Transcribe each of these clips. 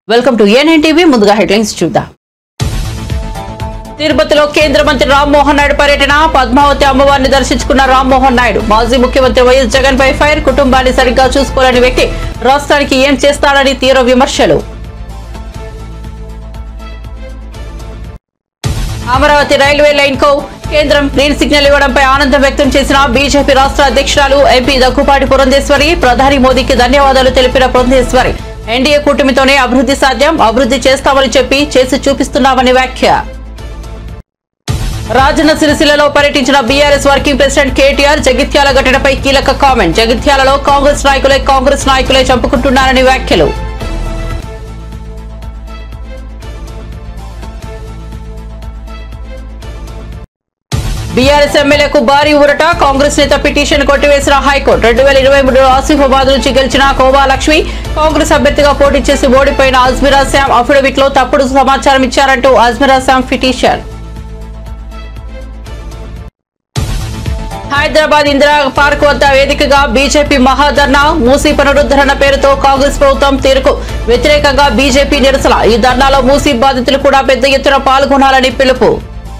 welcome to ANN TV ముందుగా headlines చూద్దాం తిరుపతిలో కేంద్ర మంత్రి రామ్మోహన్ నాయుడు పర్యటన పద్మావతి అమ్మవారిని దర్శించుకున్న రామ్మోహన్ నాయుడు మాజీ ముఖ్యమంత్రి వైఎస్ జగన్ పై ఫైర్ కుటుంబాన్ని సరిగ్గా చూసుకోలేని వ్యక్తి రాష్ట్రానికి ఏం చేస్తాడని తీవ్ర విమర్శలు అమరావతి రైల్వే లైన్ కు కేంద్రం గ్రీన్ సిగ్నల్ ఇవ్వడంపై ఆనందం వ్యక్తం చేసిన బీజేపీ రాష్ట్ర అధ్యక్షురాలు ఎంపీ దగ్గుపాటి పురంధేశ్వరి ప్రధాని మోదీకి ధన్యవాదాలు తెలిపిన పురంధేశ్వరి ఎన్డీఏ కూటమితోనే అభివృద్ధి సాధ్యం అభివృద్ధి చేస్తామని చెప్పి చేసి చూపిస్తున్నామని వ్యాఖ్య రాజన్న సిరిసిల్లలో పర్యటించిన BRS working president KTR Jagtial ఘటనపై కీలక కామెంట్ జగిత్యాలలో కాంగ్రెస్ నాయకులే కాంగ్రెస్ నాయకులే చంపుకుంటున్నారని వ్యాఖ్యలు బీఆర్ఎస్ ఎమ్మెల్యేకు భారీ ఊరట కాంగ్రెస్ నేత పిటిషన్ కొట్టివేసిన హైకోర్టు రెండు వేల ఇరవై మూడు ఆసిఫాబాద్ నుంచి గెలిచిన కోబాలక్ష్మి కాంగ్రెస్ అభ్యర్థిగా పోటీ చేసి ఓడిపోయిన అజ్మిరా శామ్ అఫిడవిట్ లో తప్పుడు సమాచారం ఇచ్చారంటూ అజ్మిరా శామ్ పిటిషన్ హైదరాబాద్ ఇందిరా పార్క్ వద్ద వేదికగా బీజేపీ మహాధర్నా మూసీ పునరుద్ధరణ పేరుతో కాంగ్రెస్ ప్రభుత్వం తీరుకు వ్యతిరేకంగా బీజేపీ నిరసన ఈ ధర్నాలో మూసీ బాధితులు కూడా పెద్ద ఎత్తున పాల్గొనాలని పిలుపు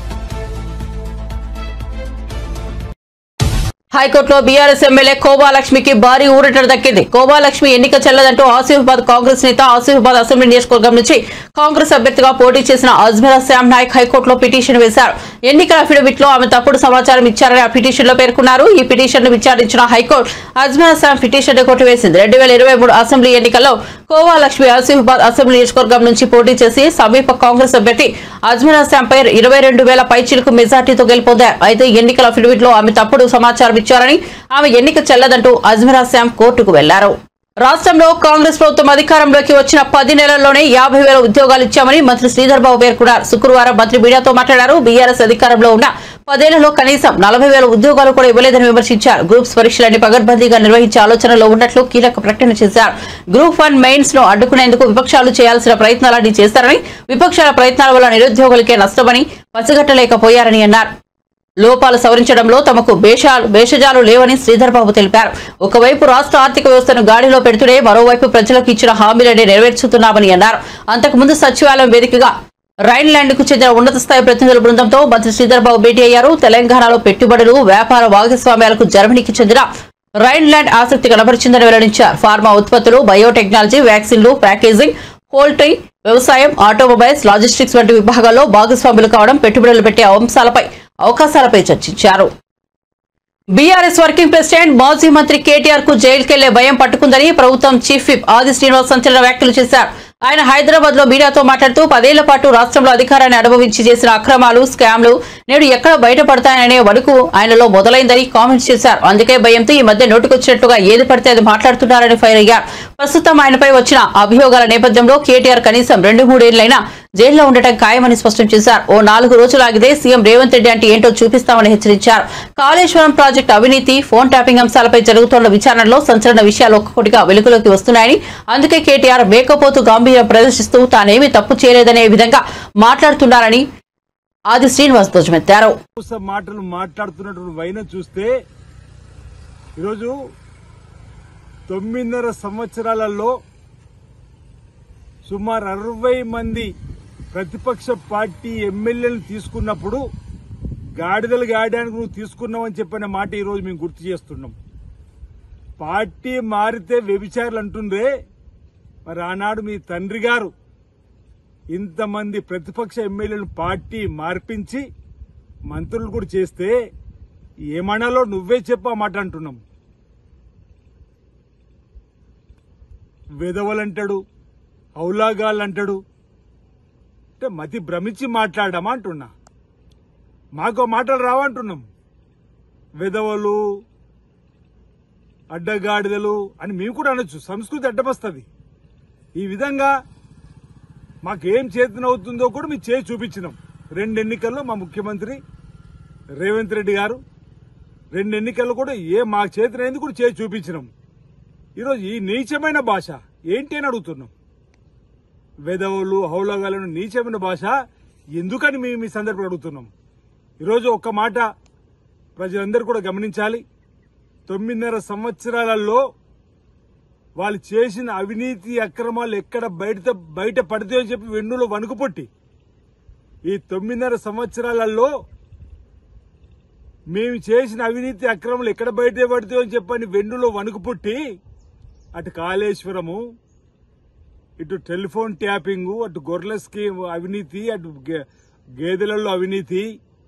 హైకోర్టులో బీఆర్ఎస్ ఎమ్మెల్యే కోబాలక్ష్మికి భారీ ఊరట దక్కింది కోబాలక్ష్మి ఎన్నిక చెల్లదంటూ ఆసిఫాబాద్ కాంగ్రెస్ నేత ఆసిఫాబాద్ అసెంబ్లీ నియోజకవర్గం నుంచి కాంగ్రెస్ అభ్యర్థిగా పోటీ చేసిన అజ్మీరా శ్యామ్ నాయక్ హైకోర్టులో పిటిషన్ వేశారు ఎన్నికల అఫిడవిట్ లో ఆమె తప్పుడు సమాచారం ఇచ్చారని ఆ పిటిషన్ లో పేర్కొన్నారు ఈ పిటిషన్ ను విచారించిన హైకోర్టు అజ్మీరా శ్యామ్ పిటిషన్ ను కొట్టివేసింది రెండు వేల ఇరవై మూడు అసెంబ్లీ ఎన్నికల్లో కోవాలక్ష్మి ఆసిఫాబాద్ అసెంబ్లీ నియోజకవర్గం నుంచి పోటీ చేసి సమీప కాంగ్రెస్ అభ్యర్థి అజ్మీరా శ్యామ్ పై ఇరవై రెండు వేల పైచీలకు మెజార్టీతో గెలుపొందారు అయితే ఎన్నికల అఫిడవిట్ లో ఆమె తప్పుడు సమాచారం ఇచ్చారని ఆమె ఎన్నిక చెల్లదంటూ అజ్మీరా శ్యామ్ కోర్టుకు వెళ్లారు రాష్ట్రంలో కాంగ్రెస్ ప్రభుత్వం అధికారంలోకి వచ్చిన పది నెలల్లోనే యాభై వేల ఉద్యోగాలు ఇచ్చామని మంత్రి శ్రీధర్ బాబు పేర్కొన్నారు శుక్రవారం మంత్రి మీడియాతో మాట్లాడారు బీఆర్ఎస్ అధికారంలో ఉన్న పదేళ్లలో కనీసం నలభై వేల ఉద్యోగాలు కూడా ఇవ్వలేదని విమర్శించారు గ్రూప్స్ పరీక్షలన్నీ పగడ్బందీగా నిర్వహించే ఆలోచనలో ఉన్నట్లు కీలక ప్రకటన చేశారు గ్రూప్ వన్ మెయిన్స్ ను అడ్డుకునేందుకు విపక్షాలు చేయాల్సిన ప్రయత్నాలన్నీ చేస్తారని విపక్షాల ప్రయత్నాల వల్ల నిరుద్యోగులకే నష్టమని పసిగట్టలేకపోయారని అన్నారు లోపాలు సవరించడంలో తమకు భేషాలు భేషజాలు లేవని శ్రీధర్ బాబు తెలిపారు ఒకవైపు రాష్ట్ర ఆర్థిక వ్యవస్థను గాడిలో పెడుతూనే మరోవైపు ప్రజలకు ఇచ్చిన హామీలనే నెరవేర్చుతున్నామని అన్నారు అంతకుముందు సచివాలయం వేదికగా రైన్లాండ్ కు చెందిన ఉన్నత స్థాయి ప్రతినిధుల బృందంతో మంత్రి శ్రీధర్ బాబు భేటీ అయ్యారు తెలంగాణలో పెట్టుబడులు వ్యాపార భాగస్వామ్యాలకు జర్మనీకి చెందిన రైన్లాండ్ ఆసక్తి కనబరిచిందని వెల్లడించారు ఫార్మా ఉత్పత్తులు బయోటెక్నాలజీ వ్యాక్సిన్లు ప్యాకేజింగ్ పోల్ట్రీ వ్యవసాయం ఆటోమొబైల్స్ లాజిస్టిక్స్ వంటి విభాగాల్లో భాగస్వాములు కావడం పెట్టుబడులు పెట్టే అంశాలపై అవకాశాలపై చర్చించారు బీఆర్ఎస్ వర్కింగ్ ప్రెసిడెంట్ మాజీ మంత్రి కేటీఆర్ కు జైలుకెళ్లే భయం పట్టుకుందని ప్రభుత్వం చీఫ్ విప్ ఆది శ్రీనివాస్ సంచలన వ్యాఖ్యలు చేశారు ఆయన హైదరాబాద్ లో మీడియాతో మాట్లాడుతూ పదేళ్ల పాటు రాష్ట్రంలో అధికారాన్ని అనుభవించి చేసిన అక్రమాలు స్కామ్లు నేడు ఎక్కడ బయటపడతాయనే వణుకు ఆయనలో మొదలైందని కామెంట్స్ చేశారు అందుకే భయంతో ఈ మధ్య నోటుకొచ్చినట్టుగా ఏది పడితే అది మాట్లాడుతున్నారని ఫైర్ అయ్యారు ప్రస్తుతం ఆయనపై వచ్చిన అభియోగాల నేపథ్యంలో కేటీఆర్ కనీసం రెండు మూడేళ్లైనా జైల్లో ఉండటం ఖాయమని స్పష్టం చేశారు ఓ నాలుగు రోజులు ఆగితే సీఎం రేవంత్ రెడ్డి అంటే ఏంటో చూపిస్తామని హెచ్చరించారు కాళేశ్వరం ప్రాజెక్టు అవినీతి ఫోన్ ట్యాపింగ్ అంశాలపై జరుగుతున్న విచారణలో సంచలన విషయాలు ఒక్కొక్కటిగా వెలుగులోకి వస్తున్నాయని అందుకే కేటీఆర్ మేకపోతు గాంభీర్యం ప్రదర్శిస్తూ తానేమీ తప్పు చేయలేదనే విధంగా మాట్లాడుతున్నారని ఆది శ్రీనివాస్ ధ్వజమెత్తారు మోస మాటలు మాట్లాడుతున్నటువంటి వైన చూస్తే ఈరోజు తొమ్మిదిన్నర సంవత్సరాలలో సుమారు అరవై మంది ప్రతిపక్ష పార్టీ ఎమ్మెల్యేలు తీసుకున్నప్పుడు గాడిదలు గాయడానికి నువ్వు తీసుకున్నావని చెప్పిన మాట ఈరోజు మేము గుర్తు చేస్తున్నాం పార్టీ మారితే వ్యభిచారులు అంటుండ్రే మరి ఆనాడు మీ తండ్రి గారు ఇంతమంది ప్రతిపక్ష ఎమ్మెల్యేలు పార్టీ మార్పించి మంత్రులు కూడా చేస్తే ఏమనాలో నువ్వే చెప్పా మాట అంటున్నాం వెదవలంటాడు హౌలాగాళ్ళు అంటాడు అంటే మతి భ్రమించి మాట్లాడమా అంటున్నా మాకు మాటలు రావంటున్నాం వెదవలు అడ్డగాడిదలు అని మేము కూడా అనొచ్చు సంస్కృతి అడ్డమస్తుంది ఈ విధంగా మాకేం చేతనవుతుందో కూడా మేము చేసి చూపించినాం రెండు ఎన్నికల్లో మా ముఖ్యమంత్రి రేవంత్ రెడ్డి గారు రెండు ఎన్నికల్లో కూడా ఏ మా చేతనైంది కూడా చేసి చూపించినాం ఈరోజు ఈ నీచమైన భాష ఏంటి అని అడుగుతున్నాం వెదవులు హౌలగాలను నీచమైన భాష ఎందుకని మేము ఈ సందర్భం అడుగుతున్నాం ఈరోజు ఒక్క మాట ప్రజలందరూ కూడా గమనించాలి తొమ్మిదిన్నర సంవత్సరాలలో వాళ్ళు చేసిన అవినీతి అక్రమాలు ఎక్కడ బయట బయట పడితే అని చెప్పి వెన్నులో వణుకుపొట్టి ఈ తొమ్మిదిన్నర సంవత్సరాలలో మేము చేసిన అవినీతి అక్రమాలు ఎక్కడ బయట పడితే అని చెప్పని వెన్నులో వణుకుపుట్టి అటు కాళేశ్వరము ఇటు టెలిఫోన్ ట్యాపింగ్ అటు గొర్రెల స్కీమ్ అవినీతి అటు గే- గేదెలలో అవినీతి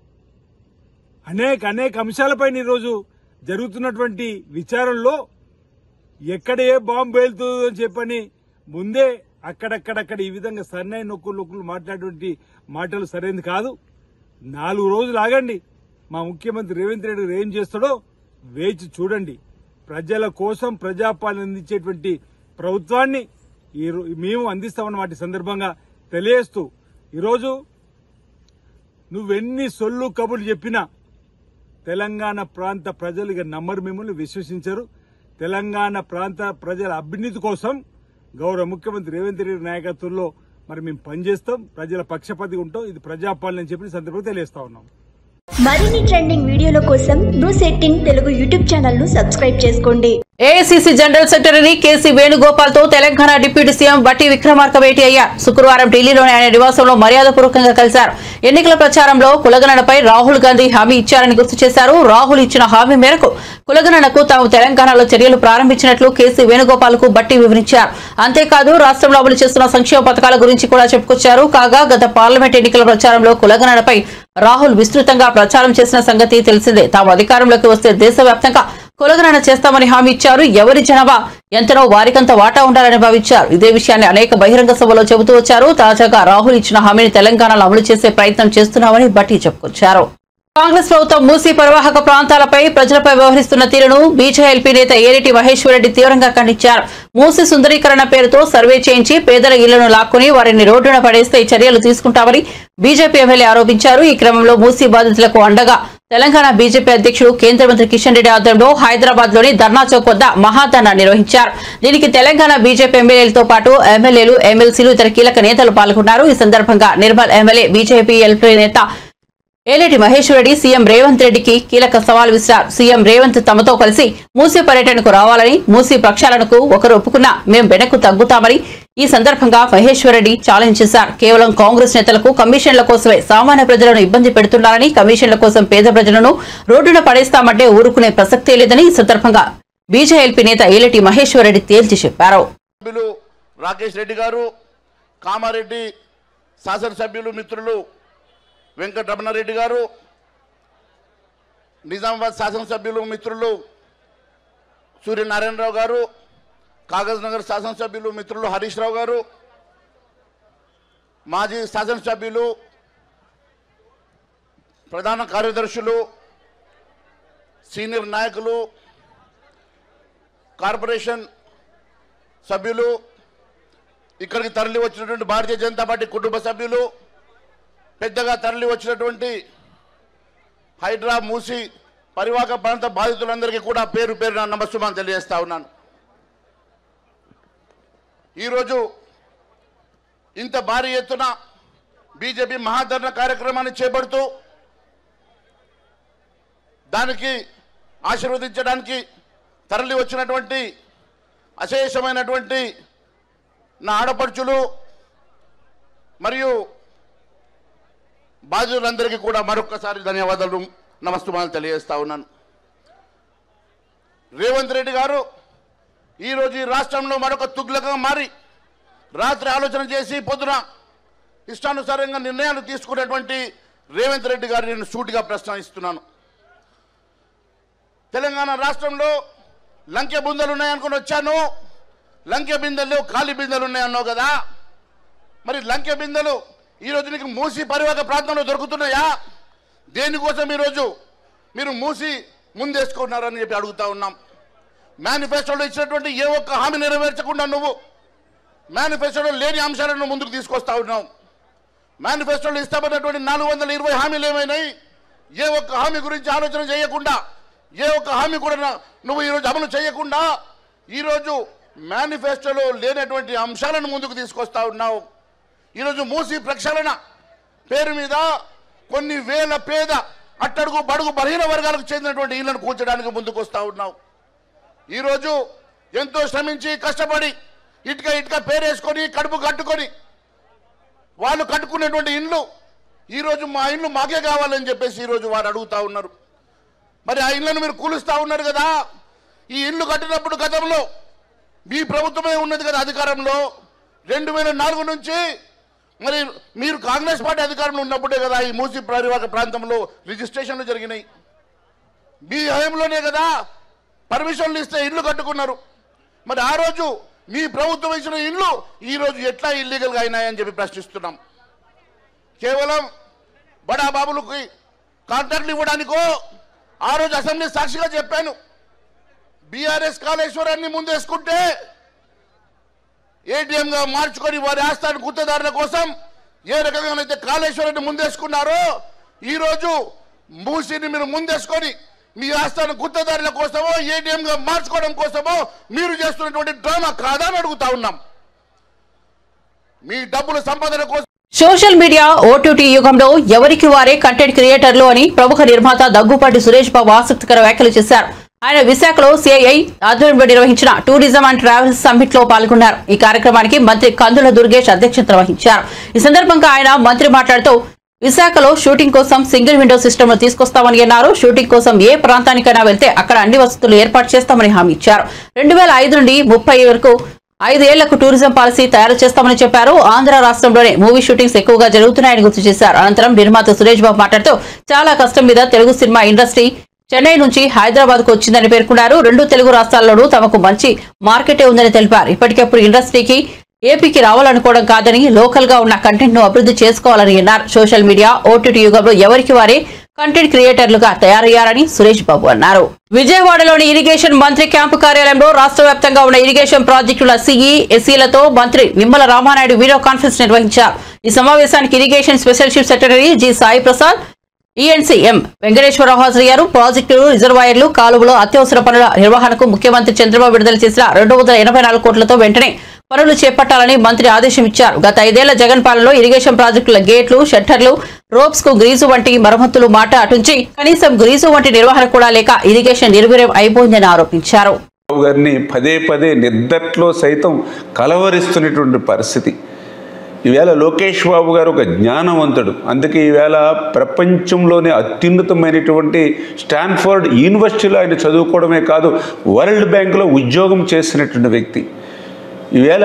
అనేక అనేక అంశాలపైన ఈరోజు జరుగుతున్నటువంటి విచారంలో ఎక్కడ ఏ బాంబు పేలుతుందో అని చెప్పని ముందే అక్కడక్కడక్కడ ఈ విధంగా సన్నై నొక్కులు నొక్కులు మాట్లాడేటువంటి మాటలు సరైనది కాదు నాలుగు రోజులు ఆగండి మా ముఖ్యమంత్రి రేవంత్ రెడ్డి గారు ఏం చేస్తాడో వేచి చూడండి ప్రజల కోసం ప్రజాపాలన అందించేటువంటి ప్రభుత్వాన్ని ఈ రో- మేము అందిస్తామన్నమాట ఈ సందర్భంగా తెలియజేస్తూ ఈరోజు నువ్వెన్ని సొల్లు కబుర్లు చెప్పినా తెలంగాణ ప్రాంత ప్రజలు ఇక నమ్మరు మిమ్మల్ని విశ్వసించరు తెలంగాణ ప్రాంత ప్రజల అభ్యున్నతి కోసం గౌరవ ముఖ్యమంత్రి రేవంత్ రెడ్డి నాయకత్వంలో మరి మేము పనిచేస్తాం ప్రజల పక్షపాతి ఉంటాం ఇది ప్రజాపాలన అని చెప్పి ఈ సందర్భంగా తెలియజేస్తా ఉన్నాం మరిన్ని ట్రెండింగ్ వీడియోల కోసం News Eighteen Telugu YouTube channel ను సబ్స్క్రైబ్ చేసుకోండి AICC general secretary KC Venugopal తో తెలంగాణ డిప్యూటీ సీఎం బట్టి విక్రమార్క భేటీ అయ్యారు శుక్రవారం ఢిల్లీలోని ఆయన నివాసంలో మర్యాదపూర్వకంగా కలిశారు ఎన్నికల ప్రచారంలో కులగణనపై రాహుల్ గాంధీ హామీ ఇచ్చారని గుర్తు చేశారు రాహుల్ ఇచ్చిన హామీ మేరకు కులగణనకు తాము తెలంగాణలో చర్యలు ప్రారంభించినట్లు కేసీ వేణుగోపాల్ కు బట్టి వివరించారు అంతేకాదు రాష్ట్రంలో అమలు చేస్తున్న సంక్షేమ పథకాల గురించి కూడా చెప్పుకొచ్చారు కాగా గత పార్లమెంట్ ఎన్నికల ప్రచారంలో కులగణనపై రాహుల్ విస్తృతంగా ప్రచారం చేసిన సంగతి తెలిసిందే తాము అధికారంలోకి వస్తే దేశవ్యాప్తంగా కులగణన చేస్తామని హామీ ఇచ్చారు ఎవరి జనాభా ఎంతనో వారికంత వాటా ఉండాలని భావించారు ఇదే విషయాన్ని అనేక బహిరంగ సభలో చెబుతూ వచ్చారు తాజాగా రాహుల్ ఇచ్చిన హామీని తెలంగాణలో అమలు చేసే ప్రయత్నం చేస్తున్నామని బట్టి చెప్పుకొచ్చారు కాంగ్రెస్ ప్రభుత్వం మూసీ పరివాహక ప్రాంతాలపై ప్రజలపై వ్యవహరిస్తున్న తీరును బీజేఎల్పీ నేత ఏరెడ్డి మహేశ్వర్ రెడ్డి తీవ్రంగా ఖండించారు మూసీ సుందరీకరణ పేరుతో సర్వే చేయించి పేదల ఇళ్లను లాక్కుని వారిని రోడ్డున పడేస్తే చర్యలు తీసుకుంటామని బీజేపీ ఎమ్మెల్యే ఆరోపించారు ఈ క్రమంలో మూసీ బాధితులకు అండగా తెలంగాణ బీజేపీ అధ్యక్షుడు కేంద్ర మంత్రి కిషన్ రెడ్డి ఆధ్వర్యంలో హైదరాబాద్ లోని ధర్నా చౌక్ వద్ద మహాధర్నా నిర్వహించారు దీనికి తెలంగాణ బీజేపీ ఎమ్మెల్యేలతో పాటు ఎమ్మెల్యేలు ఎమ్మెల్సీలు ఇతర కీలక నేతలు పాల్గొన్నారు ఈ సందర్భంగా నిర్మల్ ఎమ్మెల్యే బీజేపీ ఎల్పీ నేత ఏలేటి మహేశ్వర్ రెడ్డి సీఎం రేవంత్ రెడ్డికి కీలక సవాల్ విసిరారు సీఎం రేవంత్ తమతో కలిసి మూసీ పర్యటనకు రావాలని మూసీ ప్రక్షాళనకు ఒకరు ఒప్పుకున్నా మేం వెనక్కు తగ్గుతామని ఈ సందర్భంగా మహేశ్వర్ రెడ్డి ఛాలెంజ్ చేశారు కేవలం కాంగ్రెస్ నేతలకు కమిషన్ల కోసమే సామాన్య ప్రజలను ఇబ్బంది పెడుతున్నారని కమిషన్ల కోసం పేద ప్రజలను రోడ్డున పడేస్తామంటే ఊరుకునే ప్రసక్తే లేదని ఈ సందర్భంగా బీజేఎల్పీ నేత ఏలేటి మహేశ్వర్ రెడ్డి తేల్చి చెప్పారు సభ్యులు రాకేష్ రెడ్డి గారు కామారెడ్డి శాసనసభ్యులు మిత్రులు వెంకటరమణారెడ్డి గారు నిజామాబాద్ శాసనసభ్యులు మిత్రులు సూర్యనారాయణరావు గారు కాగజ్ నగర్ శాసనసభ్యులు మిత్రులు హరీష్ రావు గారు మాజీ శాసనసభ్యులు ప్రధాన కార్యదర్శులు సీనియర్ నాయకులు కార్పొరేషన్ సభ్యులు ఇక్కడికి తరలి వచ్చినటువంటి భారతీయ జనతా పార్టీ కుటుంబ సభ్యులు పెద్దగా తరలి వచ్చినటువంటి హైడ్రా మూసి పరివాహక ప్రాంత బాధితులందరికీ కూడా పేరు పేరున నమస్సుమాన్ తెలియజేస్తా ఉన్నాను ఈరోజు ఇంత భారీ ఎత్తున బీజేపీ మహాధరణ కార్యక్రమాన్ని చేపడుతూ దానికి ఆశీర్వదించడానికి తరలి వచ్చినటువంటి అశేషమైనటువంటి నా ఆడపడుచులు మరియు బాధితులందరికీ కూడా మరొక్కసారి ధన్యవాదాలు నమస్తమాలు తెలియజేస్తా ఉన్నాను రేవంత్ రెడ్డి గారు ఈరోజు ఈ రాష్ట్రంలో మరొక తుగ్లగా మారి రాత్రి ఆలోచన చేసి పొద్దున ఇష్టానుసారంగా నిర్ణయాలు తీసుకునేటువంటి రేవంత్ రెడ్డి గారు నేను సూటిగా ప్రశ్నిస్తున్నాను తెలంగాణ రాష్ట్రంలో లంకె బుందలు ఉన్నాయనుకుని వచ్చాను లంకె బిందెలు ఖాళీ బిందెలు ఉన్నాయన్నావు కదా మరి లంకె బిందెలు ఈరోజు నీకు మూసి పరివాహక ప్రాంతంలో దొరుకుతున్నాయా దేనికోసం ఈరోజు మీరు మూసి ముందేసుకున్నారని చెప్పి అడుగుతా ఉన్నాం మేనిఫెస్టోలో ఇచ్చినటువంటి ఏ ఒక్క హామీ నెరవేర్చకుండా నువ్వు మేనిఫెస్టోలో లేని అంశాలను ముందుకు తీసుకొస్తా ఉన్నావు మేనిఫెస్టోలో ఇస్తామన్నటువంటి నాలుగు వందల ఇరవై హామీలు ఏమైనాయి ఏ ఒక్క హామీ గురించి ఆలోచన చేయకుండా ఏ ఒక్క హామీ కూడా నా- నువ్వు ఈరోజు అమలు చేయకుండా ఈరోజు మేనిఫెస్టోలో లేనటువంటి అంశాలను ముందుకు తీసుకొస్తా ఉన్నావు ఈరోజు మూసి ప్రక్షాళన పేరు మీద కొన్ని వేల పేద అట్టడుగు బడుగు బలహీన వర్గాలకు చెందినటువంటి ఇళ్లను కూర్చడానికి ముందుకు వస్తా ఉన్నావు ఈరోజు ఎంతో శ్రమించి కష్టపడి ఇటుక ఇటుక పేరేసుకొని కడుపు కట్టుకొని వాళ్ళు కట్టుకునేటువంటి ఇండ్లు ఈరోజు మా ఇండ్లు మాకే కావాలని చెప్పేసి ఈరోజు వారు అడుగుతా ఉన్నారు మరి ఆ ఇళ్లను మీరు కూలుస్తా ఉన్నారు కదా ఈ ఇల్లు కట్టినప్పుడు గతంలో మీ ప్రభుత్వమే ఉన్నది కదా అధికారంలో రెండు వేల నాలుగు నుంచి మరి మీరు కాంగ్రెస్ పార్టీ అధికారంలో ఉన్నప్పుడే కదా ఈ మూసి పరివాహక ప్రాంతంలో రిజిస్ట్రేషన్లు జరిగినాయి మీ హయంలోనే కదా పర్మిషన్లు ఇస్తే ఇల్లు కట్టుకున్నారు మరి ఆ రోజు మీ ప్రభుత్వం ఇచ్చిన ఇల్లు ఈ రోజు ఎట్లా ఇల్లీగల్గా అయినాయని చెప్పి ప్రశ్నిస్తున్నాం కేవలం బడా బాబులకి కాంట్రాక్ట్లు ఇవ్వడానికో ఆ రోజు అసెంబ్లీ సాక్షిగా చెప్పాను బీఆర్ఎస్ కాళేశ్వరాన్ని ముందేసుకుంటే ఏటీఎంగా మార్చుకొని వారి ఆస్థాన గుత్తదారుల కోసం ఏ రకంగానైతే కాళేశ్వరాన్ని ముందేసుకున్నారో ఈరోజు మూసిని మీరు ముందేసుకొని మీ ఆస్థాన గుత్తదారుల కోసమో ఏటీఎంగా మార్చుకోవడం కోసమో మీరు చేస్తున్నటువంటి డ్రామా కాదా అని అడుగుతా ఉన్నాం మీ డబ్బుల సంపాదన కోసం సోషల్ మీడియా ఓటీటీ యుగంలో ఎవరికి వారే కంటెంట్ క్రియేటర్లు అని ప్రముఖ నిర్మాత దగ్గుపాటి సురేష్ బాబు ఆసక్తికర వ్యాఖ్యలు చేశారు ఆయన విశాఖలో సిఐఐ ఆధ్వర్యంలో నిర్వహించిన టూరిజం అండ్ ట్రావెల్స్ సమ్మిట్ లో పాల్గొన్నారు ఈ కార్యక్రమానికి మంత్రి కందుల దుర్గేష్ అధ్యక్షత వహించారు ఈ సందర్భంగా ఆయన మంత్రి మాట్లాడుతూ విశాఖలో షూటింగ్ కోసం సింగిల్ విండో సిస్టమ్ ను తీసుకొస్తామని అన్నారు షూటింగ్ కోసం ఏ ప్రాంతానికైనా వెళ్తే అక్కడ అన్ని వసతులు ఏర్పాటు చేస్తామని హామీ ఇచ్చారు రెండు వేల ఐదు నుండి ముప్పై వరకు ఐదేళ్లకు టూరిజం పాలసీ తయారు చేస్తామని చెప్పారు ఆంధ్ర రాష్ట్రంలోనే మూవీ షూటింగ్స్ ఎక్కువగా జరుగుతున్నాయని గుర్తు చేశారు అనంతరం నిర్మాత సురేష్ బాబు మాట్లాడుతూ చాలా కష్టం మీద తెలుగు సినిమా ఇండస్ట్రీ చెన్నై నుంచి హైదరాబాద్ కు వచ్చిందని పేర్కొన్నారు రెండు తెలుగు రాష్ట్రాల్లోనూ తమకు మంచి మార్కెటే ఉందని తెలిపారు ఇప్పటికప్పుడు ఇండస్ట్రీకి ఏపీకి రావాలనుకోవడం కాదని లోకల్ గా ఉన్న కంటెంట్ ను అభివృద్ధి చేసుకోవాలని అన్నారు సోషల్ మీడియా ఓటీటీ యుగంలో ఎవరికి వారే కంటెంట్ క్రియేటర్లుగా తయారయ్యారని సురేష్ బాబు అన్నారు విజయవాడలోని ఇరిగేషన్ మంత్రి క్యాంపు కార్యాలయంలో రాష్ట్ర వ్యాప్తంగా ఉన్న ఇరిగేషన్ ప్రాజెక్టుల సిఈ ఎస్సీలతో మంత్రి నిమ్మల రామానాయుడు వీడియో కాన్ఫరెన్స్ నిర్వహించారు ఈ సమావేశానికి irrigation special chief secretary G Sai Prasad ENC M Venkateswararao హాజరయ్యారు ప్రాజెక్టులు రిజర్వాయర్లు కాలువలో అత్యవసర పనుల నిర్వహణకు ముఖ్యమంత్రి చంద్రబాబు విడుదల చేసిన రెండు వందల ఎనభై నాలుగు కోట్లతో వెంటనే పనులు చేపట్టాలని మంత్రి ఆదేశం ఇచ్చారు గత ఐదేళ్ల జగన్ పాలనలో ఇరిగేషన్ ప్రాజెక్టుల గేట్లు షట్టర్లు రోప్స్ కు గ్రీజు వంటి మరమ్మతులు మాట అటుంచి కనీసం గ్రీజు వంటి నిర్వహణ కూడా లేక ఇరిగేషన్ నిర్వీర్యం అయిపోయిందని ఆరోపించారు బాబు గారిని పదే పదే నిద్దట్లో సైతం కలవరిస్తున్నటువంటి పరిస్థితి ఈవేళ లోకేష్ బాబు గారు ఒక జ్ఞానవంతుడు అందుకే ఈవేళ ప్రపంచంలోనే అత్యున్నతమైనటువంటి స్టాన్ఫోర్డ్ యూనివర్సిటీలో ఆయన చదువుకోవడమే కాదు వరల్డ్ బ్యాంకులో ఉద్యోగం చేసినటువంటి వ్యక్తి ఈవేళ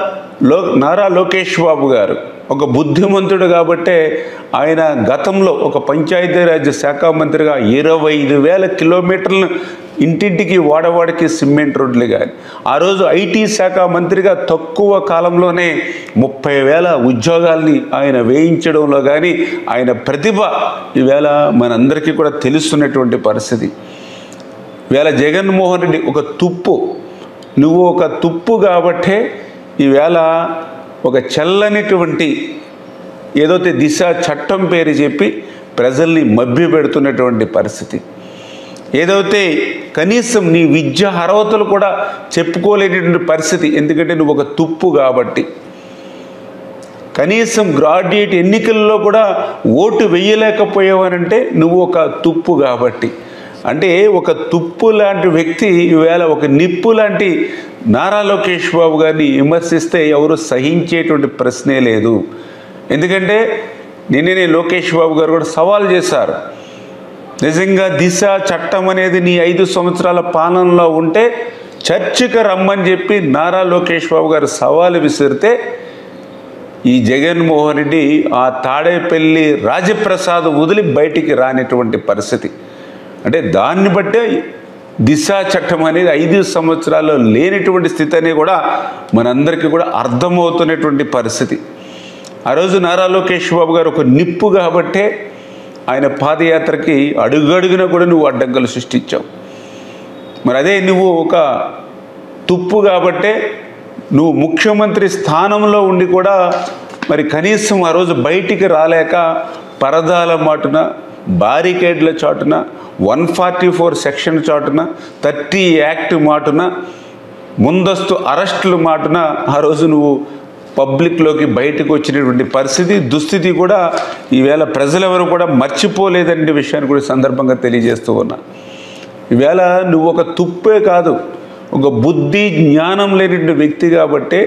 లో నారా లోకేష్ బాబు గారు ఒక బుద్ధిమంతుడు కాబట్టే ఆయన గతంలో ఒక పంచాయతీరాజ్ శాఖ మంత్రిగా ఇరవై ఐదు వేల కిలోమీటర్లను ఇంటింటికి వాడవాడికి సిమెంట్ రోడ్లు కానీ ఆ రోజు ఐటీ శాఖ మంత్రిగా తక్కువ కాలంలోనే ముప్పై వేల ఉద్యోగాల్ని ఆయన వేయించడంలో కానీ ఆయన ప్రతిభ ఈవేళ మనందరికీ కూడా తెలుస్తున్నటువంటి పరిస్థితి ఈవేళ జగన్మోహన్ రెడ్డి ఒక తుప్పు నువ్వు ఒక తుప్పు కాబట్టే ఈవేళ ఒక చల్లనిటువంటి ఏదైతే దిశ చట్టం పేరు చెప్పి ప్రజల్ని మభ్య పెడుతున్నటువంటి పరిస్థితి ఏదైతే కనీసం నీ విద్య అర్హతలు కూడా చెప్పుకోలేనటువంటి పరిస్థితి ఎందుకంటే నువ్వు ఒక తుప్పు కాబట్టి కనీసం గ్రాడ్యుయేట్ ఎన్నికల్లో కూడా ఓటు వేయలేకపోయావనంటే నువ్వు ఒక తుప్పు కాబట్టి అంటే ఒక తుప్పు లాంటి వ్యక్తి ఈవేళ ఒక నిప్పు లాంటి నారా లోకేష్ బాబు గారిని విమర్శిస్తే ఎవరు సహించేటువంటి ప్రశ్నే లేదు ఎందుకంటే నిన్ననే లోకేష్ బాబు గారు కూడా సవాల్ చేశారు నిజంగా దిశ చట్టం అనేది నీ ఐదు సంవత్సరాల పాలనలో ఉంటే చర్చకు రమ్మని చెప్పి నారా లోకేష్ బాబు గారు సవాలు విసిరితే ఈ జగన్మోహన్ రెడ్డి ఆ తాడేపల్లి రాజప్రసాద్ వదిలి బయటికి రానిటువంటి పరిస్థితి అంటే దాన్ని బట్టే దిశ చట్టం అనేది ఐదు సంవత్సరాల్లో లేనిటువంటి స్థితి అనేది కూడా మనందరికీ కూడా అర్థమవుతున్నటువంటి పరిస్థితి ఆ రోజు నారా లోకేష్ బాబు గారు ఒక నిప్పు కాబట్టే ఆయన పాదయాత్రకి అడుగడుగున కూడా నువ్వు అడ్డంకులు సృష్టించావు మరి అదే నువ్వు ఒక తుప్పు కాబట్టే నువ్వు ముఖ్యమంత్రి స్థానంలో ఉండి కూడా మరి కనీసం ఆ రోజు బయటికి రాలేక పరదాల మాటున బారికేడ్ల చాటున వన్ ఫార్టీ ఫోర్ సెక్షన్ చాటున థర్టీ యాక్ట్ మాటున ముందస్తు అరెస్టుల మాటున ఆ రోజు నువ్వు పబ్లిక్లోకి బయటకు వచ్చినటువంటి పరిస్థితి దుస్థితి కూడా ఈవేళ ప్రజలెవరు కూడా మర్చిపోలేదనే విషయాన్ని కూడా ఈ సందర్భంగా తెలియజేస్తూ ఉన్నా ఈవేళ నువ్వు ఒక తుప్పే కాదు ఒక బుద్ధి జ్ఞానం లేని వ్యక్తి కాబట్టే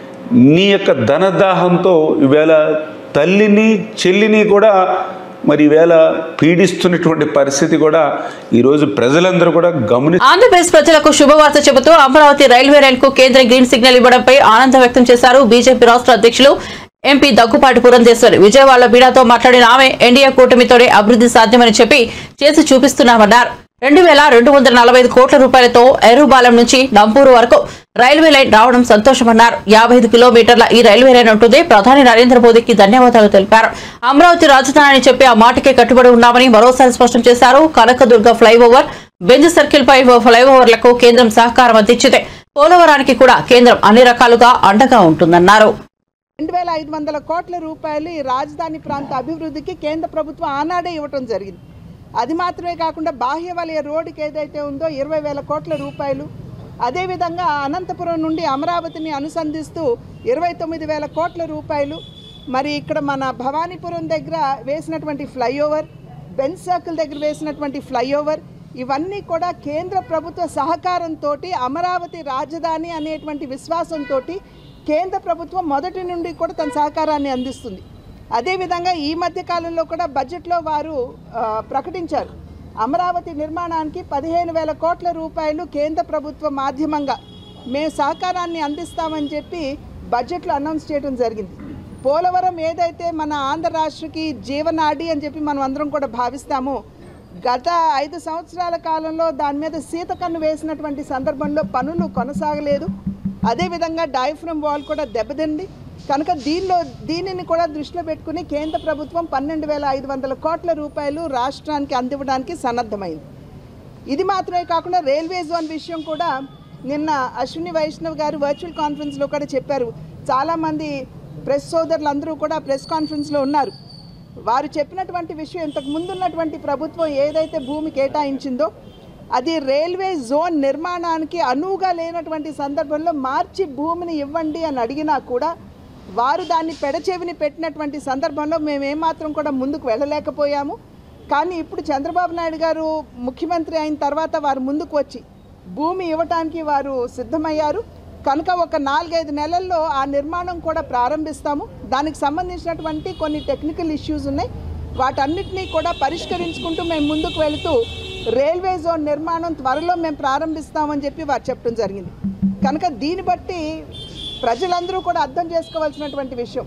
నీ యొక్క ధనదాహంతో ఈవేళ తల్లిని చెల్లిని కూడా మరి ఈవేళ పీడిస్తున్నటువంటి పరిస్థితి కూడా ఈరోజు ప్రజలందరూ కూడా గమని ఆంధ్రప్రదేశ్ ప్రజలకు శుభవార్త చెబుతూ అమరావతి రైల్వే రైల్ కు కేంద్రం గ్రీన్ సిగ్నల్ ఇవ్వడంపై ఆనందం వ్యక్తం చేశారు బీజేపీ రాష్ట్ర అధ్యక్షులు ఎంపీ దగ్గుపాటి పురంధేశ్వరి విజయవాడలో మీడియాతో మాట్లాడిన ఆమె ఎన్డీఏ కూటమితోనే అభివృద్ధి సాధ్యమని చెప్పి చేసి చూపిస్తున్నామన్నారు రెండు వేల రెండు వందల నలభై ఐదు కోట్ల రూపాయలతో ఎరుబాలెం నుంచి నంపూరు వరకు రైల్వే లైన్ రావడం సంతోషమన్నారు యాభై ఐదు కిలోమీటర్ల ఈ రైల్వే లైన్ ఉంటుంది ప్రధాని నరేంద్ర మోదీకి ధన్యవాదాలు తెలిపారు అమరావతి రాజధాని అని చెప్పి ఆ మాటకే కట్టుబడి ఉన్నామని మరోసారి స్పష్టం చేశారు కనకదుర్గ ఫ్లైఓవర్ బెంజ్ సర్కిల్ పై ఫ్లైఓవర్లకు కేంద్రం సహకారం అందించితే పోలవరానికి కూడా కేంద్రం అన్ని రకాలుగా అండగా ఉంటుందన్నారు రెండు వేల ఐదు వందల కోట్ల రూపాయలు ఈ రాజధాని ప్రాంత అభివృద్ధికి కేంద్ర ప్రభుత్వం ఆనాడే ఇవ్వటం జరిగింది అది మాత్రమే కాకుండా బాహ్య వలయ రోడ్డుకి ఏదైతే ఉందో ఇరవై వేల కోట్ల రూపాయలు అదేవిధంగా అనంతపురం నుండి అమరావతిని అనుసంధిస్తూ ఇరవై తొమ్మిది వేల కోట్ల రూపాయలు మరి ఇక్కడ మన భవానీపురం దగ్గర వేసినటువంటి ఫ్లైఓవర్ బెంచ్ సర్కిల్ దగ్గర వేసినటువంటి ఫ్లైఓవర్ ఇవన్నీ కూడా కేంద్ర ప్రభుత్వ సహకారంతో అమరావతి రాజధాని అనేటువంటి విశ్వాసంతో కేంద్ర ప్రభుత్వం మొదటి నుండి కూడా తన సహకారాన్ని అందిస్తుంది అదేవిధంగా ఈ మధ్య కాలంలో కూడా బడ్జెట్లో వారు ఆ, ప్రకటించారు అమరావతి నిర్మాణానికి పదిహేను వేల కోట్ల రూపాయలు కేంద్ర ప్రభుత్వ మాధ్యమంగా మేము సహకారాన్ని అందిస్తామని చెప్పి బడ్జెట్లో అనౌన్స్ చేయడం జరిగింది పోలవరం ఏదైతే మన ఆంధ్ర రాష్ట్రకి జీవనాడి అని చెప్పి మనం అందరం కూడా భావిస్తామో గత ఐదు సంవత్సరాల కాలంలో దాని మీద సీతకన్ను వేసినటువంటి సందర్భంలో పనులు కొనసాగలేదు అదేవిధంగా డయాఫ్రమ్ వాల్ కూడా దెబ్బతింది కనుక దీనిలో దీనిని కూడా దృష్టిలో పెట్టుకుని కేంద్ర ప్రభుత్వం పన్నెండు వేల ఐదు వందల కోట్ల రూపాయలు రాష్ట్రానికి అందివ్వడానికి సన్నద్ధమైంది ఇది మాత్రమే కాకుండా రైల్వే జోన్ విషయం కూడా నిన్న అశ్విని వైష్ణవ్ గారు వర్చువల్ కాన్ఫరెన్స్లో కూడా చెప్పారు చాలామంది ప్రెస్ సోదరులు అందరూ కూడా ప్రెస్ కాన్ఫరెన్స్లో ఉన్నారు వారు చెప్పినటువంటి విషయం ఇంతకు ముందున్నటువంటి ప్రభుత్వం ఏదైతే భూమి కేటాయించిందో అది రైల్వే జోన్ నిర్మాణానికి అనువుగా లేనటువంటి సందర్భంలో మార్చి భూమిని ఇవ్వండి అని అడిగినా కూడా వారు దాన్ని పెడచెవిని పెట్టినటువంటి సందర్భంలో మేము ఏమాత్రం కూడా ముందుకు వెళ్ళలేకపోయాము కానీ ఇప్పుడు చంద్రబాబు నాయుడు గారు ముఖ్యమంత్రి అయిన తర్వాత వారు ముందుకు వచ్చి భూమి ఇవ్వటానికి వారు సిద్ధమయ్యారు కనుక ఒక నాలుగైదు నెలల్లో ఆ నిర్మాణం కూడా ప్రారంభిస్తాము దానికి సంబంధించినటువంటి కొన్ని టెక్నికల్ ఇష్యూస్ ఉన్నాయి వాటన్నిటినీ కూడా పరిష్కరించుకుంటూ మేము ముందుకు వెళుతూ రైల్వే జోన్ నిర్మాణం త్వరలో మేము ప్రారంభిస్తామని చెప్పి వారు చెప్పడం జరిగింది కనుక దీన్ని బట్టి ప్రజలందరూ కూడా అర్థం చేసుకోవాల్సినటువంటి విషయం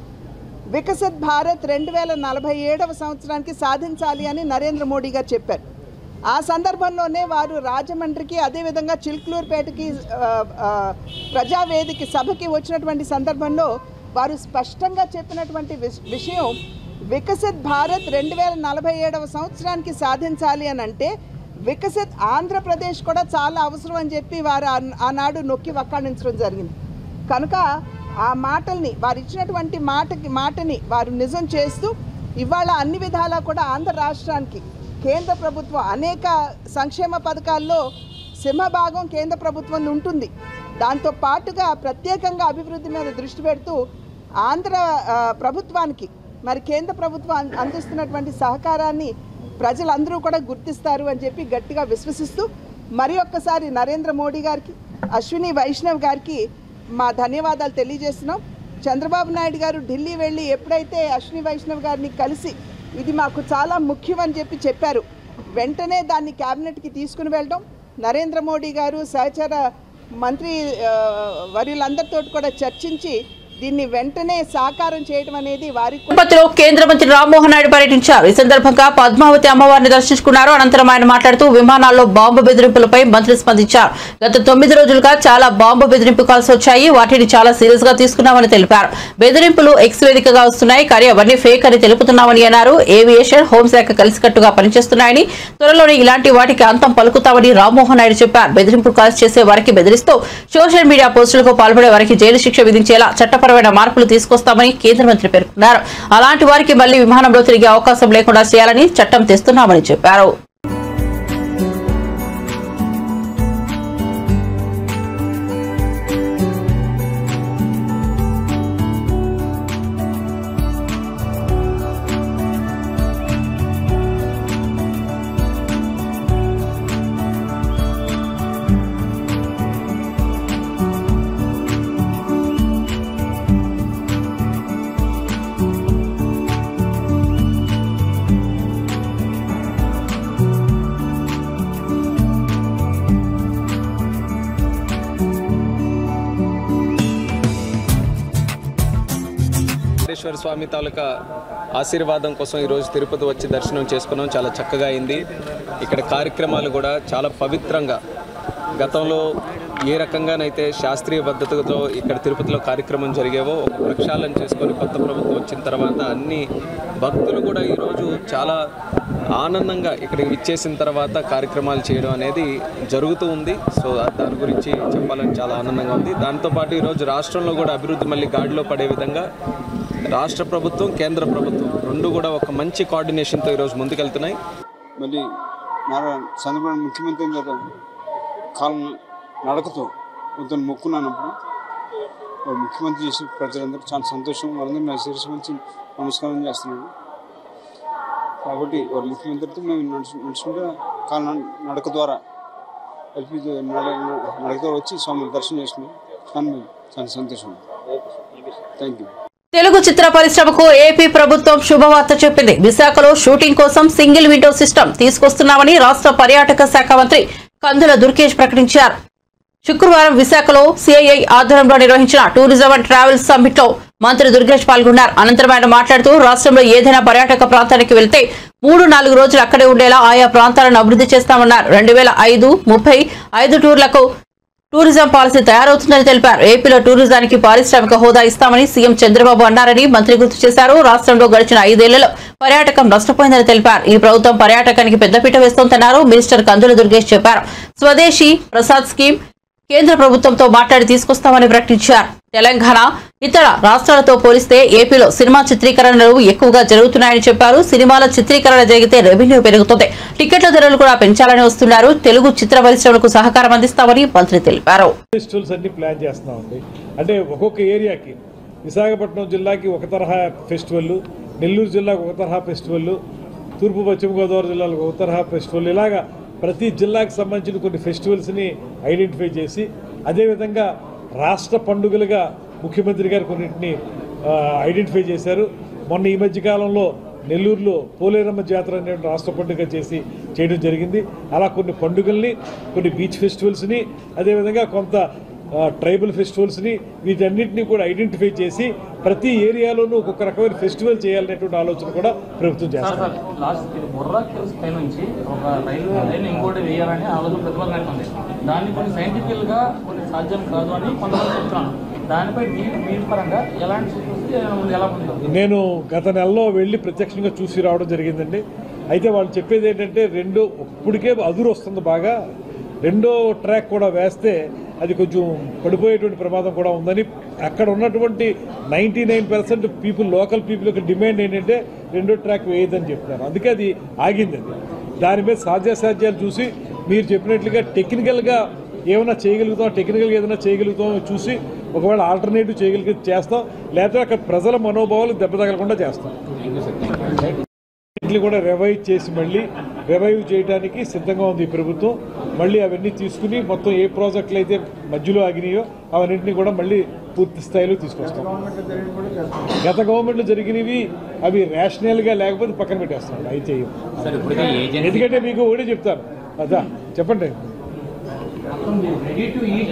వికసిత్ భారత్ రెండు వేల నలభై ఏడవ సంవత్సరానికి సాధించాలి అని నరేంద్ర మోడీ గారు చెప్పారు ఆ సందర్భంలోనే వారు రాజమండ్రికి అదేవిధంగా చిల్కలూరుపేటకి ఆ, ఆ, ప్రజావేదిక సభకి వచ్చినటువంటి సందర్భంలో వారు స్పష్టంగా చెప్పినటువంటి విష- విషయం వికసిత్ భారత్ రెండు వేల నలభై ఏడవ సంవత్సరానికి సాధించాలి అని అంటే వికసిత్ ఆంధ్రప్రదేశ్ కూడా చాలా అవసరం అని చెప్పి వారు ఆ- ఆనాడు నొక్కి వక్కాణించడం జరిగింది కనుక ఆ మాటల్ని వారు ఇచ్చినటువంటి మాటకి మాటని వారు నిజం చేస్తూ ఇవాళ అన్ని విధాలా కూడా ఆంధ్ర రాష్ట్రానికి కేంద్ర ప్రభుత్వం అనేక సంక్షేమ పథకాల్లో సింహభాగం కేంద్ర ప్రభుత్వం ఉంటుంది దాంతో పాటుగా ప్రత్యేకంగా అభివృద్ధి మీద దృష్టి పెడుతూ ఆంధ్ర ఆ, ప్రభుత్వానికి మరి కేంద్ర ప్రభుత్వం అం- అందిస్తున్నటువంటి సహకారాన్ని ప్రజలందరూ కూడా గుర్తిస్తారు అని చెప్పి గట్టిగా విశ్వసిస్తూ మరి ఒక్కసారి నరేంద్ర మోడీ గారికి అశ్విని వైష్ణవ్ గారికి మా ధన్యవాదాలు తెలియజేస్తున్నాం చంద్రబాబు నాయుడు గారు ఢిల్లీ వెళ్ళి ఎప్పుడైతే అశ్విని వైష్ణవ్ గారిని కలిసి ఇది మాకు చాలా ముఖ్యం అని చెప్పి చెప్పారు వెంటనే దాన్ని క్యాబినెట్కి తీసుకుని వెళ్ళడం నరేంద్ర మోడీ గారు సహచర మంత్రి ఆ, వర్యులందరితో కూడా చర్చించి దీన్ని వెంటనే సాకారం చేయడం అనేది వారికి కూడా తిరుపతిలో కేంద్ర మంత్రి రామ్మోహన్ నాయుడు పర్యటించారు ఈ సందర్భంగా పద్మావతి అమ్మవారిని దర్శించుకున్నారు అనంతరం ఆయన మాట్లాడుతూ విమానాల్లో బాంబు బెదిరింపులపై మంత్రి స్పందించారు గత తొమ్మిది రోజులుగా చాలా బాంబు బెదిరింపు కాల్స్ వచ్చాయి వాటిని చాలా సీరియస్ గా తీసుకున్నామని తెలిపారు బెదిరింపులు ఎక్స్ వేదికగా వస్తున్నాయి కానీ అవన్నీ ఫేక్ అని తెలుపుతున్నామని అన్నారు ఏవియేషన్ హోంశాఖ కలిసికట్టుగా పనిచేస్తున్నాయని త్వరలోనే ఇలాంటి వాటికి అంతం పలుకుతామని రామ్మోహన్ నాయుడు చెప్పారు బెదిరింపు కాల్స్ చేసే వారికి బెదిరిస్తూ సోషల్ మీడియా పోస్టులకు పాల్పడే వారికి జైలు శిక్ష విధించేలా చట్టపరమైన మార్పులు తీసుకొస్తామని కేంద్ర మంత్రి పేర్కొన్నారు అలాంటి వారికి మళ్లీ విమానంలో తిరిగే అవకాశం లేకుండా చేయాలని చట్టం తెస్తున్నామని చెప్పారు వెంకటేశ్వర స్వామి తాలూకా ఆశీర్వాదం కోసం ఈరోజు తిరుపతి వచ్చి దర్శనం చేసుకున్నాం చాలా చక్కగా అయింది ఇక్కడ కార్యక్రమాలు కూడా చాలా పవిత్రంగా గతంలో ఏ రకంగానైతే శాస్త్రీయ పద్ధతితో ఇక్కడ తిరుపతిలో కార్యక్రమం జరిగేవో ఒక ప్రక్షాళన చేసుకొని కొత్త ప్రభుత్వం వచ్చిన తర్వాత అన్ని భక్తులు కూడా ఈరోజు చాలా ఆనందంగా ఇక్కడికి విచ్చేసిన తర్వాత కార్యక్రమాలు చేయడం అనేది జరుగుతూ ఉంది సో దాని గురించి చెప్పాలని చాలా ఆనందంగా ఉంది దాంతోపాటు ఈరోజు రాష్ట్రంలో కూడా అభివృద్ధి మళ్ళీ గాడిలో పడే విధంగా రాష్ట్ర ప్రభుత్వం కేంద్ర ప్రభుత్వం రెండు కూడా ఒక మంచి కోఆర్డినేషన్తో ఈరోజు ముందుకెళ్తున్నాయి మళ్ళీ నారా చంద్రబాబు ముఖ్యమంత్రి గారు కాలం నడకతో వద్దని మొక్కున్నానప్పుడు వారు ముఖ్యమంత్రి చేసి ప్రజలందరూ చాలా సంతోషం వాళ్ళందరూ నా శిరస్సు మంచి నమస్కారం చేస్తున్నాను కాబట్టి వారి ముఖ్యమంత్రితో మేము నడుచు నడుచుకుంటే కాలం నడక ద్వారా ఎల్పీ నడక ద్వారా వచ్చి స్వామి దర్శనం చేసుకున్నాం కానీ మేము చాలా సంతోషం థ్యాంక్ యూ తెలుగు చిత్ర పరిశ్రమకు ఏపీ ప్రభుత్వం శుభవార్త చెప్పింది విశాఖలో షూటింగ్ కోసం సింగిల్ విండో సిస్టమ్ తీసుకొస్తున్నామని రాష్ట్ర పర్యాటక శాఖ మంత్రి కందుల దుర్గేష్ ప్రకటించారు శుక్రవారం విశాఖలో సిఐఐ ఆధ్వర్యంలో నిర్వహించిన టూరిజం అండ్ ట్రావెల్ సమ్మిట్ లో మంత్రి దుర్గేష్ పాల్గొన్నారు అనంతరం ఆయన మాట్లాడుతూ రాష్ట్రంలో ఏదైనా పర్యాటక ప్రాంతానికి వెళ్తే మూడు నాలుగు రోజులు అక్కడే ఉండేలా ఆయా ప్రాంతాలను అభివృద్ధి చేస్తామన్నారు రెండు వేల ఐదు ముప్పై ఐదు టూర్లకు టూరిజం పాలసీ తయారవుతుందని తెలిపారు ఏపీలో టూరిజానికి పారిశ్రామిక హోదా ఇస్తామని సీఎం చంద్రబాబు అన్నారని మంత్రి గుర్తు చేశారు రాష్ట్రంలో గడిచిన ఐదేళ్లలో పర్యాటకం నష్టపోయిందని తెలిపారు ఈ ప్రభుత్వం పర్యాటకానికి పెద్దపీట వేస్తోందన్నారు మినిస్టర్ కందుల దుర్గేష్ చెప్పారు స్వదేశీ ప్రసాద్ స్కీమ్ కేంద్ర ప్రభుత్వంతో మాట్లాడి తీసుకొస్తామని ప్రకటించారు తెలంగాణ ఇతర రాష్ట్రాలతో పోలిస్తే ఏపీలో సినిమా చిత్రీకరణలు ఎక్కువగా జరుగుతున్నాయని చెప్పారు సినిమాల చిత్రీకరణ జరిగితే రెవెన్యూ పెరుగుతుంది టికెట్ల ధరలు కూడా పెంచాలని వస్తున్నారు తెలుగు చిత్ర పరిశ్రమలకు సహకారం అందిస్తామని మంత్రి తెలిపారు ఫెస్టివల్స్ అన్ని ప్లాన్ చేస్తున్నామండి అంటే ఒక్కొక్క ఏరియాకి విశాఖపట్నం జిల్లాకి ఒక తరహా ఫెస్టివల్ నెల్లూరు జిల్లాకు ఒక తరహా ఫెస్టివల్ తూర్పు పశ్చిమ గోదావరి జిల్లాలకు ఒక తరహా ఫెస్టివల్ ఇలాగా ప్రతి జిల్లాకి సంబంధించిన కొన్ని ఫెస్టివల్స్ని ఐడెంటిఫై చేసి అదేవిధంగా రాష్ట్ర పండుగలుగా ముఖ్యమంత్రి గారు కొన్నింటిని ఆ, ఐడెంటిఫై చేశారు మొన్న ఈ మధ్య కాలంలో నెల్లూరులో పోలేరమ్మ జాతర అనే రాష్ట్ర పండుగ చేసి చేయడం జరిగింది అలా కొన్ని పండుగల్ని కొన్ని బీచ్ ఫెస్టివల్స్ని అదేవిధంగా కొంత ఆ, ట్రైబల్ ఫెస్టివల్స్ని వీటన్నిటిని కూడా ఐడెంటిఫై చేసి ప్రతి ఏరియాలోనూ ఒక్కొక్క రకమైన ఫెస్టివల్ చేయాలనేటువంటి ఆలోచన కూడా ప్రభుత్వం చేస్తారు లాస్ట్ ఇది బుర్రా కిల్స్ పై నుంచి ఒక రైల్వే లైన్ ఇంకోటి వేయాలని ఆలోచన ప్రతిపాదన ఉంది దాన్ని కొన్ని సైంటిఫికల్ గా కొన్ని సాధ్యం కాదు అని కొంతమంది చెప్తున్నాను దానిపై మీ మీ పరంగా ఎలాంటి సూచనలు ఎలా ఉంటుంది నేను గత నెలలో వెళ్ళి ప్రత్యక్షంగా చూసి రావడం జరిగిందండి అయితే వాళ్ళు చెప్పేది ఏంటంటే రెండో ఇప్పటికే అదురు వస్తుంది బాగా రెండో ట్రాక్ కూడా వేస్తే అది కొంచెం పడిపోయేటువంటి ప్రమాదం కూడా ఉందని అక్కడ ఉన్నటువంటి ninety nine percent people local people యొక్క డిమాండ్ ఏంటంటే రెండో ట్రాక్ వేయదని చెప్తున్నారు అందుకే అది ఆగింది అది దాని మీద సాధ్యాసాధ్యాలు చూసి మీరు చెప్పినట్లుగా టెక్నికల్గా ఏమైనా చేయగలుగుతాం టెక్నికల్గా ఏదైనా చేయగలుగుతాం చూసి ఒకవేళ ఆల్టర్నేటివ్ చేయగలిగితే చేస్తాం లేకపోతే అక్కడ ప్రజల మనోభావాలు దెబ్బ తగలకుండా చేస్తాం వీటిని కూడా రివైవ్ చేసి మళ్ళీ రివైవ్ చేయడానికి సిద్ధంగా ఉంది ఈ ప్రభుత్వం మళ్ళీ అవన్నీ తీసుకుని మొత్తం ఏ ప్రాజెక్టులు అయితే మధ్యలో ఆగినాయో అవన్నింటినీ కూడా మళ్ళీ పూర్తి స్థాయిలో తీసుకొస్తాం గత గవర్నమెంట్లో జరిగినవి అవి రేషనల్గా లేకపోతే పక్కన పెట్టేస్తాం అవి చేయం ఎందుకంటే మీకు ఒకటే చెప్తాను అదా చెప్పండి రెడీ టు ఈట్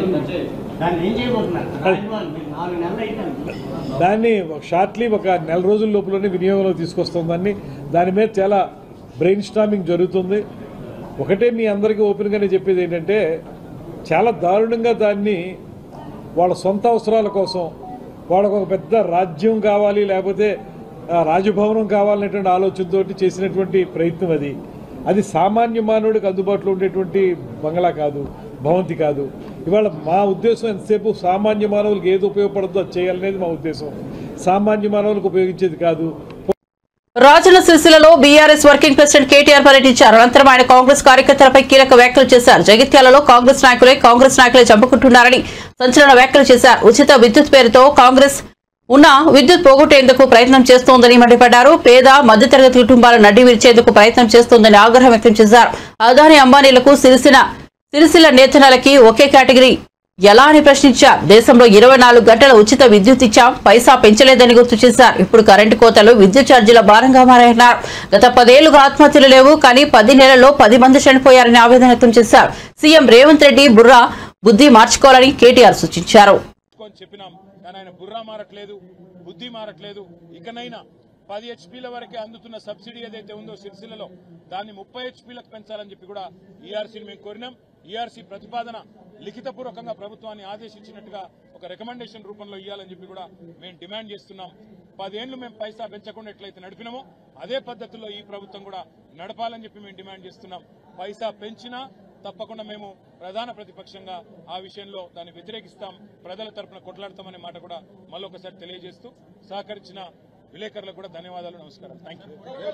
దాన్ని షార్ట్లీ ఒక నెల రోజుల లోపలనే వినియోగంలో తీసుకొస్తాం దాన్ని దాని మీద చాలా బ్రెయిన్ స్టామింగ్ జరుగుతుంది ఒకటే మీ అందరికీ ఓపెన్గానే చెప్పేది ఏంటంటే చాలా దారుణంగా దాన్ని వాళ్ళ సొంత అవసరాల కోసం వాళ్ళకు ఒక పెద్ద రాజ్యం కావాలి లేకపోతే ఆ, రాజభవనం కావాలనేటువంటి ఆలోచనతో చేసినటువంటి ప్రయత్నం అది అది సామాన్య మానవుడికి అందుబాటులో ఉండేటువంటి బంగ్లా కాదు భవంతి కాదు ఇవాళ మా ఉద్దేశం ఎంతసేపు సామాన్య మానవులకు ఏది ఉపయోగపడుతుందో అది చేయాలనేది మా ఉద్దేశం సామాన్య మానవులకు ఉపయోగించేది కాదు రాజన్న సిరిసిల్లలో బీఆర్ఎస్ వర్కింగ్ ప్రెసిడెంట్ కేటీఆర్ పర్యటించారు అనంతరం ఆయన కాంగ్రెస్ కార్యకర్తలపై కీలక వ్యాఖ్యలు చేశారు జగిత్యాలలో కాంగ్రెస్ నాయకులే కాంగ్రెస్ నాయకులే చంపుకుంటున్నారని సంచలన వ్యాఖ్యలు చేశారు ఉచిత విద్యుత్ పేరుతో కాంగ్రెస్ ఉన్న విద్యుత్ పోగొట్టేందుకు ప్రయత్నం చేస్తోందని మండిపడ్డారు పేద మధ్యతరగతి కుటుంబాల నడ్డి విరిచేందుకు ప్రయత్నం చేస్తోందని ఆగ్రహం వ్యక్తం చేశారు అదాని అంబానీలకు సిరిసిన సిరిసిల్ల నేతనాలకి ఒకే కేటగిరీ ఎలా అని ప్రశ్నించారు దేశంలో ఇరవై నాలుగు గంటల ఉచిత విద్యుత్ ఇచ్చాం పైసా పెంచలేదని గుర్తు చేశారు ఇప్పుడు కరెంటు కోతలు విద్యుత్ ఛార్జీల భారంగా మారాయన్నారు గత పదేళ్లుగా ఆత్మహత్యలు లేవు కానీ పది నెలల్లో పది మంది చనిపోయారని ఆవేదన వ్యక్తం చేశారు సీఎం రేవంత్ రెడ్డి బుర్రా బుద్ధి మార్చుకోవాలని కేటీఆర్ సూచించారు చెప్పినాం కానీ ఆయన బుర్రా మారట్లేదు బుద్ధి మారట్లేదు ఇకనైనా పది హెచ్పీల వరకే అందుతున్న సబ్సిడీ ఏదైతే ఉందో సిరిసిల్లలో దాన్ని ముప్పై హెచ్పీలకు పెంచాలని చెప్పి కూడా ఈఆర్సీని మేము కోరినాం ఈఆర్సీ ప్రతిపాదన లిఖితపూర్వకంగా ప్రభుత్వాన్ని ఆదేశించినట్టుగా ఒక రికమెండేషన్ రూపంలో ఇవ్వాలని చెప్పి కూడా మేము డిమాండ్ చేస్తున్నాం పదేళ్లు మేము పైసా పెంచకుండా ఎట్లయితే నడిపినామో అదే పద్ధతిలో ఈ ప్రభుత్వం కూడా నడపాలని చెప్పి మేము డిమాండ్ చేస్తున్నాం పైసా పెంచినా తప్పకుండా మేము ప్రధాన ప్రతిపక్షంగా ఆ విషయంలో దాన్ని వ్యతిరేకిస్తాం ప్రజల తరపున కొట్లాడతామనే మాట కూడా మళ్ళొకసారి తెలియజేస్తూ సహకరించిన విలేకరులకు కూడా ధన్యవాదాలు నమస్కారం థ్యాంక్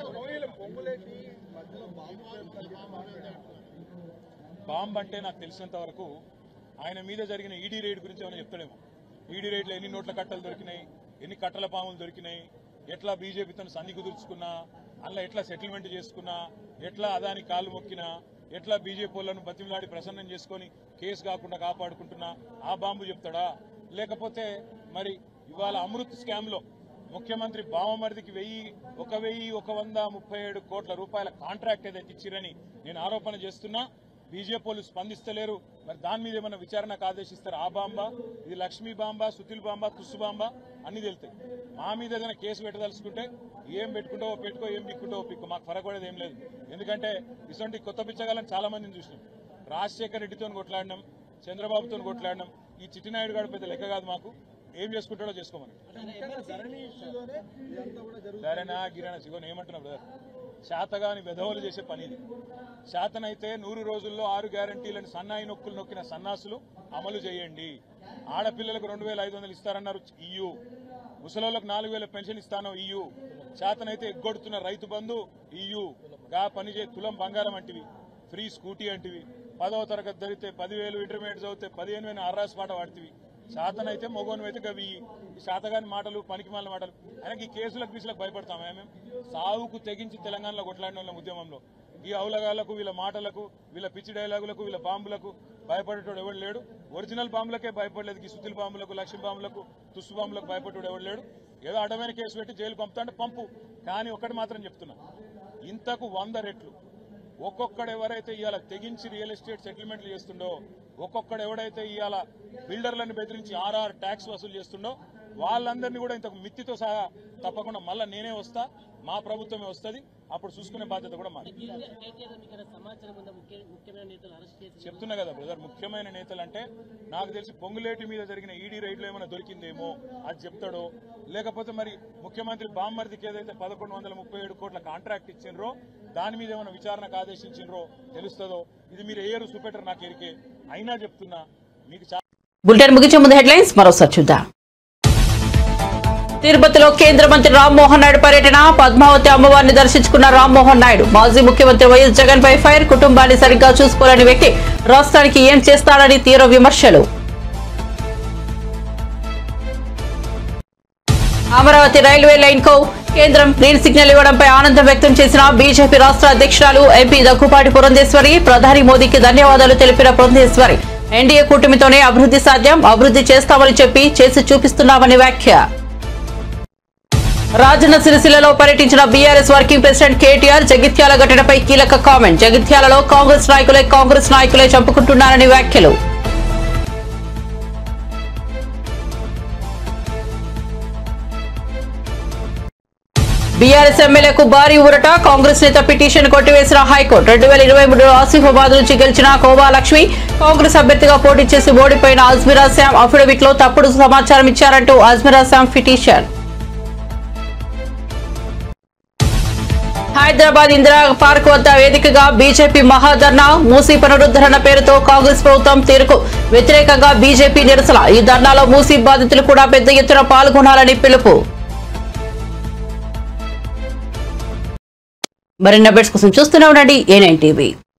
బాంబ్ అంటే నాకు తెలిసినంత వరకు ఆయన మీద జరిగిన ఈడీ రైడ్ గురించి ఏమైనా చెప్తాడేమో ఈడీ రైడ్లో ఎన్ని నోట్ల కట్టలు దొరికినాయి ఎన్ని కట్టల పాములు దొరికినాయి ఎట్లా బీజేపీతో సంధి కుదుర్చుకున్నా అందులో ఎట్లా సెటిల్మెంట్ చేసుకున్నా ఎట్లా అదాని కాలు మొక్కినా ఎట్లా బీజేపీ వాళ్ళను బతిమలాడి ప్రసన్నం చేసుకొని కేసు కాకుండా కాపాడుకుంటున్నా ఆ బాంబు చెప్తాడా లేకపోతే మరి ఇవాళ అమృత్ స్కామ్ లో ముఖ్యమంత్రి బావమరిదికి వెయ్యి ఒక వెయ్యి ఒక వంద ముప్పై ఏడు కోట్ల రూపాయల కాంట్రాక్ట్ ఏదైతే ఇచ్చిరని నేను ఆరోపణ చేస్తున్నా బీజేపీ వాళ్ళు స్పందిస్తలేరు మరి దాని మీద ఏమైనా విచారణకు ఆదేశిస్తారు ఆ బాంబా ఇది లక్ష్మీ బాంబా సుతిల్ బాంబా తుస్సు బాంబా అన్ని తెలుతాయి మా మీద ఏదైనా కేసు పెట్టదలుచుకుంటే ఏం పెట్టుకుంటావో పెట్టుకో ఏం పిక్కుంటావో పిక్కు మాకు ఫరకపడేది ఏం లేదు ఎందుకంటే ఇటువంటి కొత్త పిచ్చగాలని చాలా మందిని చూసినాం రాజశేఖర్ రెడ్డితో కొట్లాడినాం చంద్రబాబుతో కొట్లాడినాం ఈ చిట్టినాయుడు గారు పెద్ద లెక్క కాదు మాకు ఏం చేసుకుంటాడో చేసుకోమని ధరణా గిరణ సిగోని ఏమంటున్నా బ్రదర్ శాతగాని వెధవలు చేసే పని ఇది శాతనైతే నూరు రోజుల్లో ఆరు గ్యారంటీలను సన్నాయి నొక్కులు నొక్కిన సన్నాసులు అమలు చేయండి ఆడపిల్లలకు రెండు వేల ఐదు వందలు ఇస్తారన్నారు ఇయ్యు ముసలోళ్ళకు నాలుగు వేల పెన్షన్ ఇస్తాను ఇయ్యు శాతనైతే ఎగ్గొడుతున్న రైతు బంధు ఇయ్యు గా పని చే తులం బంగారం అంటివి ఫ్రీ స్కూటీ అంటివి పదవ తరగతి చదివితే పదివేలు ఇంటర్మీడియట్ చదివితే పదిహేను వేల ఆర్రాస్ పాట వాడుతుంది శాతనైతే మొగోను అయితే గవి ఈ శాతగాని మాటలు పనికిమాల మాటలు ఆయనకి ఈ కేసులకు గీసులకు భయపడతాం మేము సావుకు తెగించి తెలంగాణలో కొట్లాడిన వాళ్ళం ఉద్యమంలో ఈ అవులగాళ్లకు వీళ్ళ మాటలకు వీళ్ళ పిచ్చి డైలాగులకు వీళ్ళ బాంబులకు భయపడేటోడు ఎవడు లేడు ఒరిజినల్ బాంబులకే భయపడలేదు ఈ సుతిల్ బాంబులకు లక్ష్మీ బాంబులకు తుస్సు బాంబులకు భయపడేటోడు ఎవడు లేడు ఏదో అడమైన కేసు పెట్టి జైలు పంపుతా అంటే పంపు కానీ ఒకటి మాత్రం చెప్తున్నా ఇంతకు వంద రెట్లు ఒక్కొక్కడు ఎవరైతే ఇవాళ తెగించి రియల్ ఎస్టేట్ సెటిల్మెంట్లు చేస్తుండో ఒక్కొక్కడు ఎవడైతే ఇవాళ బిల్డర్లను బెదిరించి ఆర్ఆర్ ట్యాక్స్ వసూలు చేస్తుండో వాళ్ళందరినీ కూడా ఇంతకు మిత్తితో సహా తప్పకుండా మళ్ళా నేనే వస్తా మా ప్రభుత్వమే వస్తుంది అప్పుడు చూసుకునే బాధ్యత కూడా మాది చెప్తున్నా కదా బ్రదర్ ముఖ్యమైన నేతలు అంటే నాకు తెలిసి పొంగులేటి మీద జరిగిన ఈడీ రైడ్లో ఏమైనా దొరికిందేమో అది చెప్తాడో లేకపోతే మరి ముఖ్యమంత్రి బామ్మర్దికి ఏదైతే పదకొండు వందల ముప్పై ఏడు కోట్ల కాంట్రాక్ట్ ఇచ్చిండ్రో దాని మీద ఏమైనా విచారణకు ఆదేశించిండ్రో తెలుస్తుందో ఇది మీరు ఏరు చూపెట్టరు నాకు ఎరికే అయినా చెప్తున్నా మీకు చాలా బులెటిన్ ముగించే ముందు హెడ్లైన్స్ మరోసారి చూద్దాం తిరుపతిలో కేంద్ర మంత్రి రామ్మోహన్ నాయుడు పర్యటన పద్మావతి అమ్మవారిని దర్శించుకున్న రామ్మోహన్ నాయుడు మాజీ ముఖ్యమంత్రి వైఎస్ జగన్ పై ఫైర్ కుటుంబాన్ని సరిగ్గా చూసుకోలేని వ్యక్తి రాష్ట్రానికి ఏం చేస్తాడని తీవ్ర విమర్శలు అమరావతి రైల్వే లైన్ కు కేంద్రం గ్రీన్ సిగ్నల్ ఇవ్వడంపై ఆనందం వ్యక్తం చేసిన బీజేపీ రాష్ట్ర అధ్యక్షురాలు ఎంపీ దగ్గుపాటి పురంధేశ్వరి ప్రధాని మోదీకి ధన్యవాదాలు తెలిపిన పురంధేశ్వరి ఎన్డీఏ కూటమితోనే అభివృద్ధి సాధ్యం అభివృద్ధి చేస్తామని చెప్పి చేసి చూపిస్తున్నామని వ్యాఖ్య రాజన్న సిరిసిల్లలో పర్యటించిన BRS working president KTR Jagtial ఘటనపై కీలక కామెంట్ జగిత్యాలలో కాంగ్రెస్ నాయకులే కాంగ్రెస్ నాయకులే చంపుకుంటున్నారని వ్యాఖ్యలు బీఆర్ఎస్ ఎమ్మెల్యేకు భారీ ఊరట కాంగ్రెస్ నేత పిటిషన్ కొట్టివేసిన హైకోర్టు రెండు వేల ఇరవై మూడు ఆసిఫాబాద్ నుంచి గెలిచిన కోవా లక్ష్మి కాంగ్రెస్ అభ్యర్థిగా పోటీ చేసి ఓడిపోయిన అజ్మిరా శ్యామ్ అఫిడవిట్ లో తప్పుడు సమాచారం ఇచ్చారంటూ అజ్మిరా శ్యామ్ పిటిషన్ హైదరాబాద్ ఇందిరా పార్క్ వద్ద వేదికగా బీజేపీ మహాధర్నా మూసీ పునరుద్ధరణ పేరుతో కాంగ్రెస్ ప్రభుత్వం తీరుకు వ్యతిరేకంగా బీజేపీ నిరసన ఈ ధర్నాలో మూసీ బాధితులు కూడా పెద్ద ఎత్తున పాల్గొనాలని పిలుపు మరిన్ని అప్డేట్స్ కోసం చూస్తూనే ఉండండి ఏ నైన్ టీవీ